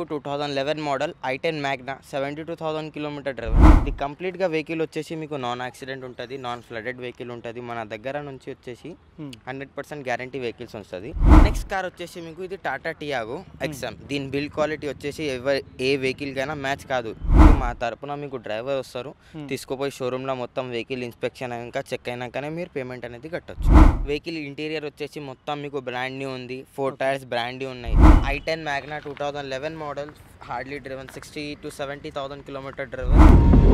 మీకు two thousand eleven model i ten Magna seventy two thousand kilometre drive ఇది కంప్లీట్గా vehicle వచ్చేసి మీకు నాన్ యాక్సిడెంట్ ఉంటుంది నాన్ ఫ్లడెడ్ వెహికల్ ఉంటుంది మన దగ్గర నుంచి వచ్చేసి హండ్రెడ్ పర్సెంట్ గ్యారంటీ వెహికల్స్ వస్తుంది నెక్స్ట్ కార్ వచ్చేసి మీకు ఇది టాటా టియాగో ఎక్సమ్ దీని బిల్డ్ క్వాలిటీ వచ్చేసి ఎవరి ఏ వెహికల్ కైనా మ్యాచ్ కాదు ఇప్పుడు మా తరపున మీకు డ్రైవర్ వస్తారు తీసుకుపోయి షోరూంలో మొత్తం వెహికల్ ఇన్స్పెక్షన్ అయినాక చెక్ అయినాకనే మీరు పేమెంట్ అనేది కట్టొచ్చు వెహికల్ ఇంటీరియర్ వచ్చేసి మొత్తం మీకు బ్రాండ్ న్యూ ఉంది ఫోర్ టైర్స్ బ్రాండ్ న్యూ ఉన్నాయి i ten magna two thousand eleven model hardly driven sixty to seventy thousand kilometre driven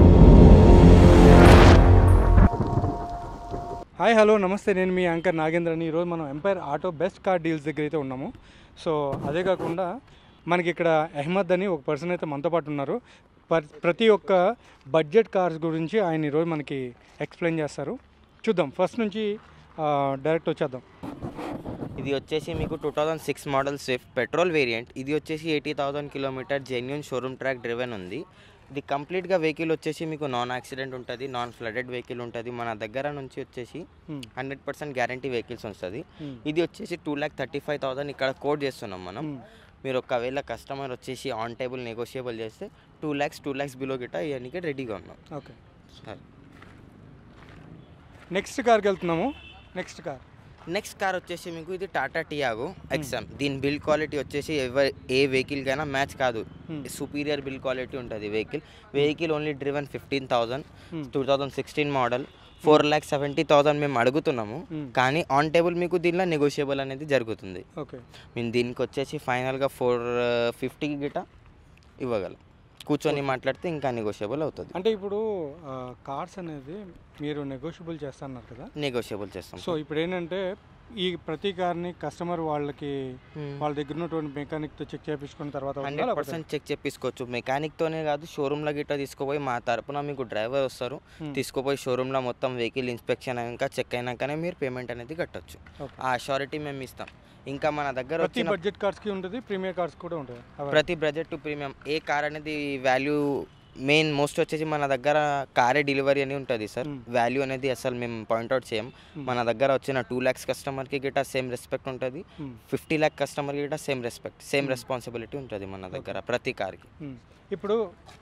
hi hello నమస్తే నేను మీ యాంకర్ నాగేంద్రని ఈరోజు మనం empire auto best car deals దగ్గర అయితే ఉన్నాము సో అదే కాకుండా మనకి ఇక్కడ అహ్మద్ అని ఒక పర్సన్ అయితే మనతో పాటు ఉన్నారు పర్- ప్రతి ఒక్క బడ్జెట్ కార్స్ గురించి ఆయన ఈరోజు మనకి ఎక్స్ప్లెయిన్ చేస్తారు చూద్దాం ఫస్ట్ నుంచి ఆ, డైరెక్ట్ వచ్చేద్దాం ఇది వచ్చేసి మీకు two thousand six model Swift petrol variant ఇది వచ్చేసి eighty thousand kilometre genuine showroom track driven ఉంది ఇది కంప్లీట్గా వెహికల్ వచ్చేసి మీకు నాన్ యాక్సిడెంట్ ఉంటుంది నాన్ ఫ్లడెడ్ వెహికల్ ఉంటుంది మన దగ్గర నుంచి వచ్చేసి Hmm. Hundred percent guarantee vehicles వస్తుంది Hmm. ఇది వచ్చేసి two lakh thirty five thousand ఇక్కడ కోడ్ చేస్తున్నాం మనం Hmm. మీరు ఒకవేళ కస్టమర్ వచ్చేసి ఆన్ టేబుల్ నెగోషియబుల్ చేస్తే two lakhs two lakhs below గిట్ట ఇవన్నీ రెడీగా ఉన్నాం ఓకే సరే నెక్స్ట్ కార్కి వెళ్తున్నాము నెక్స్ట్ కార్ నెక్స్ట్ కార్ వచ్చేసి మీకు ఇది టాటా టియాగో ఎక్సమ్ దీని బిల్డ్ క్వాలిటీ వచ్చేసి ఎవరి ఏ వెహికల్ కైనా మ్యాచ్ కాదు Hmm. సుపీరియర్ బిల్డ్ క్వాలిటీ ఉంటుంది vehicle vehicle only driven fifteen thousand Hmm. Two thousand sixteen model four lakh seventy thousand మేము అడుగుతున్నాము Hmm. కానీ ఆన్ టేబుల్ మీకు దీనిలో నెగోషియబుల్ అనేది జరుగుతుంది ఓకే మేము దీనికి వచ్చేసి ఫైనల్గా ఫోర్ ఫిఫ్టీకి గిట ఇవ్వగలం కూర్చొని మాట్లాడితే ఇంకా నెగోషియబుల్ అవుతుంది అంటే ఇప్పుడు కార్స్ అనేది మీరు నెగోషియబుల్ చేస్తున్నారు కదా నెగోషియబుల్ చేస్తాం సో ఇప్పుడు ఏంటంటే ఈ ప్రతి కార్ని కస్టమర్ వాళ్ళకి వాళ్ళ దగ్గర ఉన్నటువంటి మెకానిక్తో చెక్ చేయించుకున్న తర్వాత అవుతుందా హండ్రెడ్ లేకపోతే- పర్సెంట్ చెక్ చేపించుకోవచ్చు మెకానిక్తోనే కాదు షోరూమ్లో గిట్ట తీసుకుపోయి మా తరపున మీకు డ్రైవర్ వస్తారు Hmm. తీసుకుపోయి షోరూంలో మొత్తం వెహికల్ ఇన్స్పెక్షన్ అయినాక చెక్ అయినాకనే మీరు పేమెంట్ అనేది కట్టొచ్చు Okay. ఆ షూరిటీ మేము ఇస్తాం ఇంకా మన దగ్గర ప్రతి వచ్చిన బడ్జెట్ కార్స్ కి ఉంటుంది ప్రీమియర్ కార్స్ కూడా ఉంటుంది అవే. ప్రతి బడ్జెట్ టు ప్రీమియం ఏ కార్ అనేది వాల్యూ మెయిన్ మోస్ట్ వచ్చేసి మన దగ్గర కారే డెలివరీ అని ఉంటుంది సార్ Hmm. వాల్యూ అనేది అసలు మేము పాయింట్అవుట్ చేయం Hmm. మన దగ్గర వచ్చిన టూ ల్యాక్స్ కస్టమర్కి గిట్ట సేమ్ రెస్పెక్ట్ ఉంటుంది Hmm. ఫిఫ్టీ ల్యాక్ కస్టమర్కి గిట్ట same respect same Hmm. Responsibility ఉంటుంది మన దగ్గర ప్రతి కార్కి Hmm. ఇప్పుడు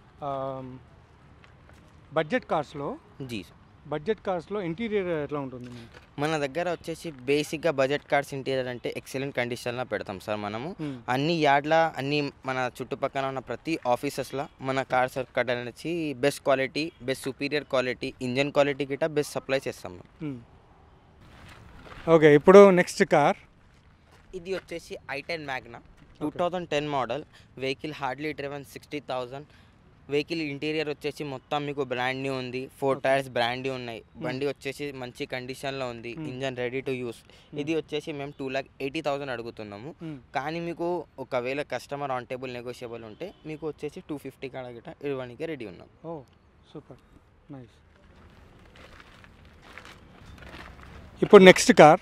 బడ్జెట్ కార్స్లో జీ బడ్జెట్ కార్స్లో ఇంటీరియర్ ఎట్లా ఉంటుంది మనకి? మన దగ్గర వచ్చేసి బేసిక్గా బడ్జెట్ కార్డ్స్ ఇంటీరియర్ అంటే ఎక్సలెంట్ కండిషన్లో పెడతాం సార్ మనము Hmm. అన్ని యార్డ్ల అన్ని మన చుట్టుపక్కల ఉన్న ప్రతి ఆఫీసెస్లో మన కార్స్ అనేది best quality best superior quality engine quality గిట్ట బెస్ట్ సప్లై చేస్తాం మేము. Hmm. ఓకే ఇప్పుడు నెక్స్ట్ కార్ ఇది వచ్చేసి i ten magna two thousand ten model vehicle hardly driven sixty thousand vehicle interior వచ్చేసి మొత్తం మీకు బ్రాండ్ న్యూ ఉంది ఫోర్ టైర్స్ బ్రాండ్ న్యూ ఉన్నాయి బండి వచ్చేసి మంచి కండిషన్లో ఉంది Hmm. Engine ready to use ఇది వచ్చేసి మేము టూ ల్యాక్ ఎయిటీ థౌసండ్ అడుగుతున్నాము Hmm. కానీ మీకు ఒకవేళ కస్టమర్ ఆన్ టేబుల్ నెగోషియబుల్ ఉంటే మీకు వచ్చేసి టూ ఫిఫ్టీ కాడ గిట్ట ఇవ్వడానికి రెడీ ఉన్నాం ఓ సూపర్ నైస్ ఇప్పుడు నెక్స్ట్ కార్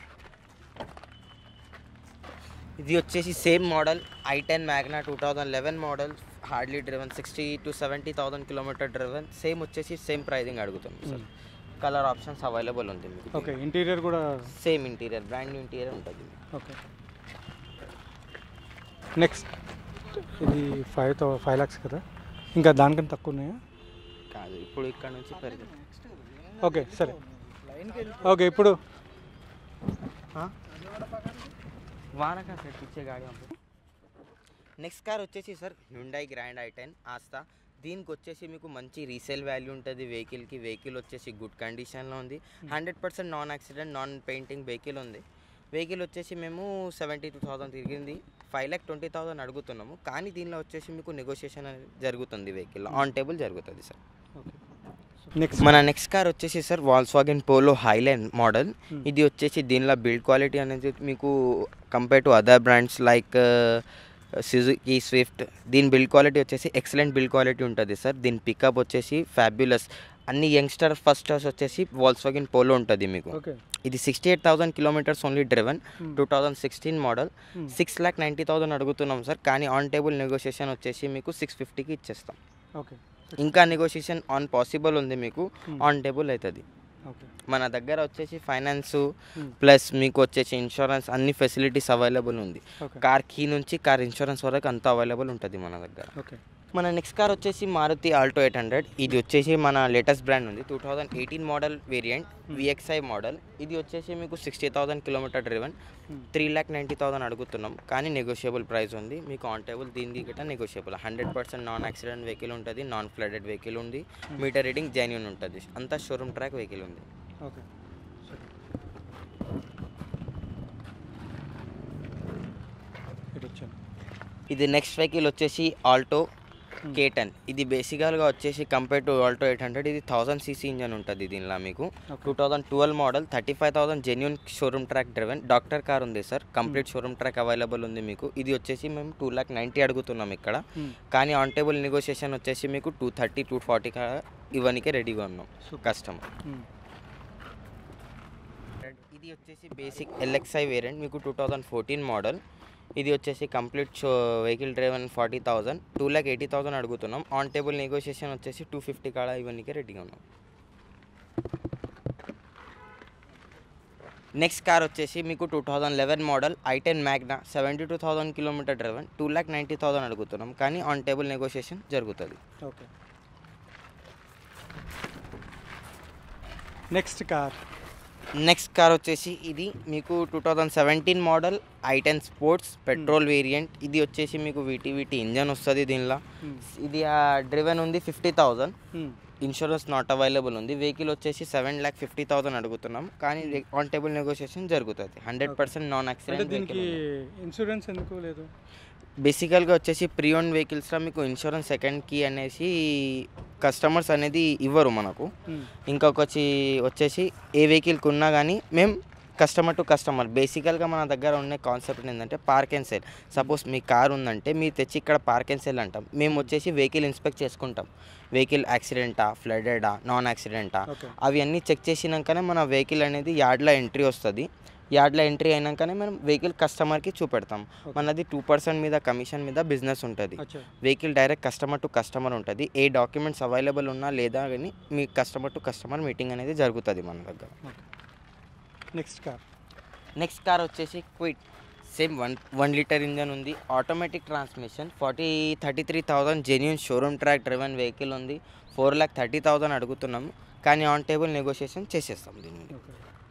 ఇది వచ్చేసి same model i ten magna two thousand eleven model hardly driven sixty to seventy thousand kilometre driven same వచ్చేసి సేమ్ ప్రైజింగ్ అడుగుతున్నాం సార్ కలర్ ఆప్షన్స్ అవైలబుల్ ఉంది మీకు ఓకే ఇంటీరియర్ కూడా same interior brand new interior ఉంటుంది okay next ఇది five థౌ five lakhs కదా ఇంకా దానికన్నా తక్కువ ఉన్నాయా కాదు ఇప్పుడు ఇక్కడ నుంచి పెరుగు ఓకే సరే ఓకే ఇప్పుడు వానకా సార్ పిచ్చే గాడి నెక్స్ట్ కార్ వచ్చేసి sir Hyundai grand i ten ఆస్తా దీనికి వచ్చేసి మీకు మంచి రీసేల్ వాల్యూ ఉంటుంది వెహికల్కి వెహికల్ వచ్చేసి గుడ్ కండిషన్లో ఉంది hundred percent non accident non painting vehicle ఉంది వెహికల్ వచ్చేసి మేము సెవెంటీ టూ థౌసండ్ తిరిగింది ఫైవ్ ల్యాక్ ట్వంటీ థౌసండ్ అడుగుతున్నాము కానీ దీనిలో వచ్చేసి మీకు నెగోషియేషన్ అనేది జరుగుతుంది వెహికల్ ఆన్ టేబుల్ జరుగుతుంది సార్ ఓకే నెక్స్ట్ మన నెక్స్ట్ కార్ వచ్చేసి sir Volkswagen polo highline model Hmm. ఇది వచ్చేసి దీనిలో బిల్డ్ క్వాలిటీ అనేది మీకు compare to other brands like Suzuki Swift దీని బిల్డ్ క్వాలిటీ వచ్చేసి ఎక్సలెంట్ బిల్డ్ క్వాలిటీ ఉంటుంది సార్ దీని పికప్ వచ్చేసి ఫ్యాబ్యులస్ అన్ని యంగ్స్టర్ ఫస్ట్ వచ్చేసి వాల్స్ వాగన్ పోలో ఉంటుంది మీకు ఓకే ఇది sixty eight thousand kilometres only driven Hmm. Two thousand sixteen model Hmm. Six lakh ninety thousand అడుగుతున్నాం సార్ కానీ ఆన్ టేబుల్ నెగోషియేషన్ వచ్చేసి మీకు సిక్స్ ఫిఫ్టీకి ఇచ్చేస్తాం ఓకే ఇంకా నెగోషియేషన్ ఆన్ పాసిబుల్ ఉంది మీకు Hmm. ఆన్ టేబుల్ అవుతుంది ఓకే మన దగ్గర వచ్చేసి ఫైనాన్స్ ప్లస్ మీకు వచ్చేసి ఇన్సూరెన్స్ అన్ని ఫెసిలిటీస్ అవైలబుల్ ఉంది ఓకే కార్ కీ నుంచి కార్ ఇన్సూరెన్స్ వరకు అంతా అవైలబుల్ ఉంటుంది మన దగ్గర ఓకే మన నెక్స్ట్ కార్ వచ్చేసి మారుతి ఆల్టో ఎయిట్ హండ్రెడ్ ఇది వచ్చేసి మన లేటెస్ట్ బ్రాండ్ ఉంది two thousand eighteen model variant VXI model ఇది వచ్చేసి మీకు sixty thousand kilometre driven three lakh ninety thousand అడుగుతున్నాం కానీ నెగోషియబుల్ ప్రైస్ ఉంది మీకు ఆన్ టేబుల్ దీనికి గిట్ట negotiable hundred percent non accident vehicle ఉంటుంది నాన్ ఫ్లడెడ్ వెహికల్ ఉంది మీటర్ రీడింగ్ జెన్యున్ ఉంటుంది అంతా షోరూమ్ ట్రాక్ వెహికల్ ఉంది ఓకే ఇటు వచ్చాను ఇది నెక్స్ట్ వెహికల్ వచ్చేసి ఆల్టో కే టెన్ ఇది బేసికల్గా వచ్చేసి compare to Alto eight hundred ఇది థౌసండ్ సీసీ ఇంజన్ ఉంటుంది దీనిలో మీకు two thousand twelve model thirty five thousand genuine showroom track driven doctor car ఉంది sir complete showroom track available ఉంది మీకు ఇది వచ్చేసి మేము టూ ల్యాక్ నైంటీ అడుగుతున్నాం ఇక్కడ కానీ ఆన్ టేబుల్ నెగోషియేషన్ వచ్చేసి మీకు టూ థర్టీ టూ ఫార్టీ ఇవ్వనికే రెడీగా ఉన్నాం కస్టమర్ ఇది వచ్చేసి బేసిక్ ఎల్ఎక్స్ఐ వేరియంట్ మీకు టూ థౌజండ్ ఫోర్టీన్ మోడల్ ఇది వచ్చేసి complete show vehicle driven forty thousand two lakh eighty thousand అడుగుతున్నాం ఆన్ టేబుల్ నెగోషియేషన్ వచ్చేసి టూ ఫిఫ్టీ కాడ ఇవన్నీకే రెడీగా ఉన్నాం నెక్స్ట్ కార్ వచ్చేసి మీకు two thousand eleven model i ten Magna seventy two thousand kilometre driven two lakh ninety thousand అడుగుతున్నాం కానీ ఆన్ టేబుల్ నెగోషియేషన్ జరుగుతుంది okay next car next car వచ్చేసి ఇది మీకు two thousand seventeen model i ten sports petrol variant ఇది వచ్చేసి మీకు వీటి వీటి ఇంజన్ వస్తుంది దీనిలో ఇది డ్రివెన్ ఉంది fifty thousand insurance not available ఉంది వెహికల్ వచ్చేసి సెవెన్ ల్యాక్ ఫిఫ్టీ థౌసండ్ అడుగుతున్నాం కానీ ఆన్ టేబుల్ నెగోషియేషన్ జరుగుతుంది హండ్రెడ్ పర్సెంట్ నాన్ అంటే యాక్సిడెంట్ దీనికి ఇన్సూరెన్స్ ఎందుకు లేదు బేసికల్గా వచ్చేసి ప్రీ ఓన్ వెహికల్స్లో మీకు ఇన్సూరెన్స్ సెకండ్ కీ అనేసి కస్టమర్స్ అనేది ఇవ్వరు మనకు ఇంకొకటి వచ్చేసి ఏ వెహికల్కి ఉన్నా కానీ మేము కస్టమర్ టు కస్టమర్ బేసికల్గా మన దగ్గర ఉండే కాన్సెప్ట్ ఏంటంటే పార్క్ అండ్ సెల్ సపోజ్ మీ కార్ ఉందంటే మీరు తెచ్చి ఇక్కడ పార్క్ అండ్ సెల్ అంటాం మేము వచ్చేసి వెహికల్ ఇన్స్పెక్ట్ చేసుకుంటాం వెహికల్ యాక్సిడెంటా ఫ్లడెడా నాన్ యాక్సిడెంటా ఓకే అవి అన్నీ చెక్ చేసినాకనే మన వెహికల్ అనేది యార్డ్లో ఎంట్రీ వస్తుంది యార్డ్లో ఎంట్రీ అయినాకనే మనం వెహికల్ కస్టమర్కి చూపెడతాం మనది టూ పర్సెంట్ మీద కమిషన్ మీద బిజినెస్ ఉంటుంది అచ్చా vehicle direct customer to customer ఉంటుంది ఏ డాక్యుమెంట్స్ అవైలబుల్ ఉన్నా లేదా కానీ మీ కస్టమర్ టు కస్టమర్ మీటింగ్ అనేది జరుగుతుంది మన దగ్గర okay next car next car వచ్చేసి quite same one one litre engine ఉంది automatic transmission forty thirty three thousand genuine showroom track driven vehicle ఉంది ఫోర్ ల్యాక్ థర్టీ థౌజండ్ అడుగుతున్నాము కానీ ఆన్ టేబుల్ నెగోషియేషన్ చేసేస్తాం దీన్ని ఓకే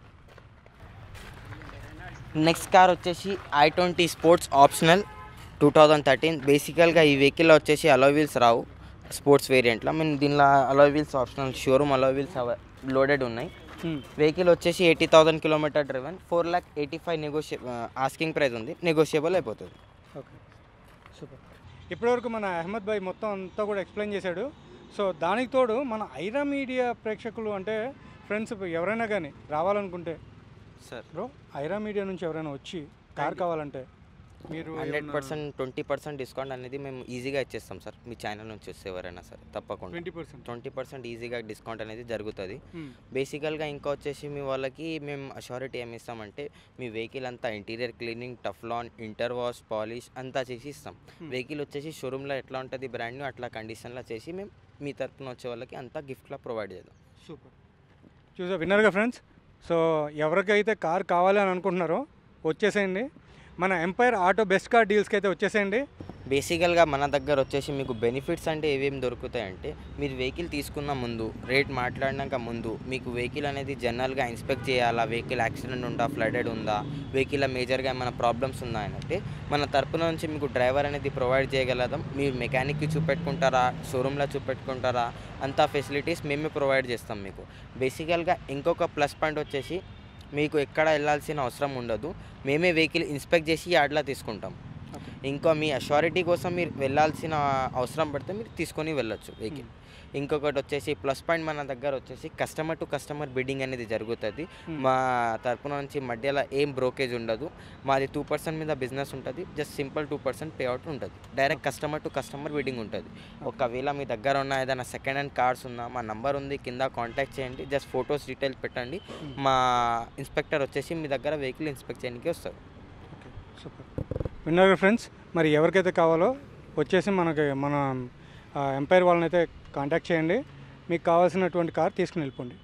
నెక్స్ట్ కార్ వచ్చేసి i twenty sports optional two thousand thirteen బేసికల్గా ఈ వెహికల్లో వచ్చేసి అలోయ్ వీల్స్ రావు స్పోర్ట్స్ వేరియంట్లో మీన్ దీనిలో alloy wheels optional showroom alloy wheels loaded ఉన్నాయి వెహికల్ వచ్చేసి eighty thousand kilometre driven four lakh eighty five నెగోషియ ఆస్కింగ్ ప్రైస్ ఉంది నెగోషియబుల్ అయిపోతుంది ఓకే సూపర్ ఇప్పటివరకు మన అహ్మద్ భాయ్ మొత్తం అంతా కూడా ఎక్స్ప్లెయిన్ చేశాడు సో దానికి తోడు మన ఐరా మీడియా ప్రేక్షకులు అంటే ఫ్రెండ్స్ ఎవరైనా కానీ రావాలనుకుంటే సార్ బ్రో ఐరా మీడియా నుంచి ఎవరైనా వచ్చి కార్ కావాలంటే మీరు hundred percent twenty percent discount అనేది మేము ఈజీగా ఇచ్చేస్తాం సార్ మీ ఛానల్ నుంచి వస్తే ఎవరైనా సరే తప్పకుండా ట్వంటీ పర్సెంట్ ట్వంటీ పర్సెంట్ ఈజీగా డిస్కౌంట్ అనేది జరుగుతుంది బేసికల్గా ఇంకా వచ్చేసి మీ వాళ్ళకి మేము అష్యూరిటీ ఏమి ఇస్తామంటే మీ వెహికల్ అంతా interior cleaning Teflon inter wash polish అంతా చేసి ఇస్తాం వెహికల్ వచ్చేసి షోరూంలో ఎట్లా ఉంటుంది బ్రాండ్ న్యూ అట్లా కండిషన్లో చేసి మేము మీ తరపున వచ్చే వాళ్ళకి అంతా గిఫ్ట్లా ప్రొవైడ్ చేద్దాం సూపర్ చూసా విన్నారుగా ఫ్రెండ్స్ సో ఎవరికైతే కార్ కావాలి అని అనుకుంటున్నారో వచ్చేసేయండి మన ఎంపైర్ ఆటో బెస్ట్ కార్ డీల్స్కి అయితే వచ్చేసేయండి బేసికల్గా మన దగ్గర వచ్చేసి మీకు బెనిఫిట్స్ అంటే ఏమేమి దొరుకుతాయంటే మీరు వెహికల్ తీసుకున్న ముందు రేట్ మాట్లాడినాక ముందు మీకు వెహికల్ అనేది జనరల్గా ఇన్స్పెక్ట్ చేయాలా వెహికల్ యాక్సిడెంట్ ఉందా ఫ్లడెడ్ ఉందా వెహికల్ మేజర్గా ఏమైనా ప్రాబ్లమ్స్ ఉందా అని అంటే మన తరపున నుంచి మీకు డ్రైవర్ అనేది ప్రొవైడ్ చేయగలదాం మీరు మెకానిక్కి చూపెట్టుకుంటారా షోరూంలో చూపెట్టుకుంటారా అంతా ఫెసిలిటీస్ మేమే ప్రొవైడ్ చేస్తాం మీకు బేసికల్గా ఇంకొక ప్లస్ పాయింట్ వచ్చేసి మీకు ఎక్కడ వెళ్ళాల్సిన అవసరం ఉండదు మేమే వెహికల్ ఇన్స్పెక్ట్ చేసి యార్డ్లో తీసుకుంటాం ఇంకా మీ అష్యూరిటీ కోసం మీరు వెళ్ళాల్సిన అవసరం పడితే మీరు తీసుకొని వెళ్ళొచ్చు వెహికల్ ఇంకొకటి వచ్చేసి ప్లస్ పాయింట్ మన దగ్గర వచ్చేసి కస్టమర్ టు కస్టమర్ బిడ్డింగ్ అనేది జరుగుతుంది మా తరపున నుంచి మధ్యలో ఏం బ్రోకేజ్ ఉండదు మాది టూ పర్సెంట్ మీద బిజినెస్ ఉంటుంది just simple two percent pay out ఉంటుంది direct customer to customer bidding ఉంటుంది ఒకవేళ మీ దగ్గర ఉన్న ఏదైనా సెకండ్ హ్యాండ్ కార్స్ ఉన్నా మా నంబర్ ఉంది కింద కాంటాక్ట్ చేయండి జస్ట్ ఫొటోస్ డీటెయిల్స్ పెట్టండి మా ఇన్స్పెక్టర్ వచ్చేసి మీ దగ్గర వెహికల్ ఇన్స్పెక్ట్ చేయడానికి వస్తారు ఓకే సూపర్ విన్నారు ఫ్రెండ్స్ మరి ఎవరికైతే కావాలో వచ్చేసి మనకి మన ఎంపైర్ వాళ్ళని అయితే కాంటాక్ట్ చేయండి మీకు కావాల్సినటువంటి కార్ తీసుకుని వెళ్ళిపోండి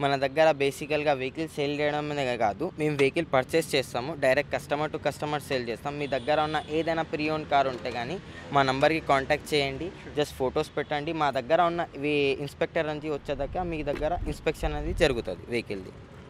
మన దగ్గర బేసికల్గా వెహికల్ సేల్ చేయడం మీద కాదు మేము వెహికల్ పర్చేస్ చేస్తాము direct customer to customer sale చేస్తాం మీ దగ్గర ఉన్న ఏదైనా ప్రీ ఓన్ కార్ ఉంటే కానీ మా నంబర్కి కాంటాక్ట్ చేయండి జస్ట్ ఫొటోస్ పెట్టండి మా దగ్గర ఉన్న ఇవి ఇన్స్పెక్టర్ నుంచి వచ్చేదాకా మీ దగ్గర ఇన్స్పెక్షన్ అనేది జరుగుతుంది వెహికల్ది